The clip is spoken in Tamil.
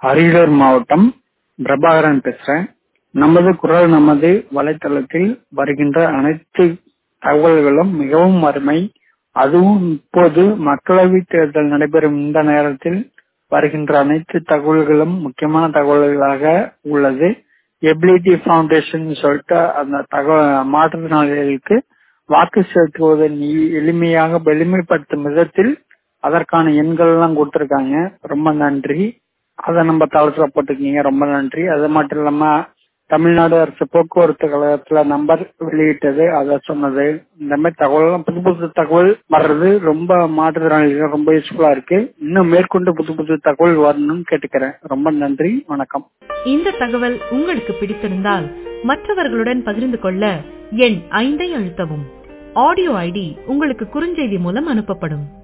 அரியலூர் மாவட்டம் பிரபாகரன் பேசுறேன் நமது குரல் நமது வலைத்தளத்தில் வருகின்ற அனைத்து தகவல்களும் மிகவும் அருமை அதுவும் இப்போது மக்களவை தேர்தல் நடைபெறும் இந்த நேரத்தில் வருகின்ற அனைத்து தகவல்களும் முக்கியமான தகவல்களாக உள்ளது எபிலிட்டி ஃபவுண்டேஷன் சொல்லிட்டு அந்த தகவல் மாற்றுத்திறனாளிகளுக்கு வாக்கு செலுத்துவதை எளிமையாக எளிமைப்படுத்தும் விதத்தில் அதற்கான எண்கள் எல்லாம் கொடுத்திருக்காங்க ரொம்ப நன்றி அதை நம்ம தளத்துல போட்டுக்கீங்க ரொம்ப நன்றி அது மட்டும் இல்லாம தமிழ்நாடு அரசு போக்குவரத்து கழகத்துல நம்பர் வெளியிட்டது அதை சொன்னது இந்த மாதிரி தகவல் புது புது தகவல் வர்றது ரொம்ப மாற்றுத்திறனாளிகள் ரொம்ப யூஸ்ஃபுல்லா இருக்கு இன்னும் மேற்கொண்டு புது புது தகவல் வரணும்னு கேட்டுக்கிறேன் ரொம்ப நன்றி வணக்கம் இந்த தகவல் உங்களுக்கு பிடித்திருந்தால் மற்றவர்களுடன் பகிர்ந்து கொள்ள எண் ஐந்தை அழுத்தவும் ஆடியோ ஐடி உங்களுக்கு குறுஞ்செய்தி மூலம் அனுப்பப்படும்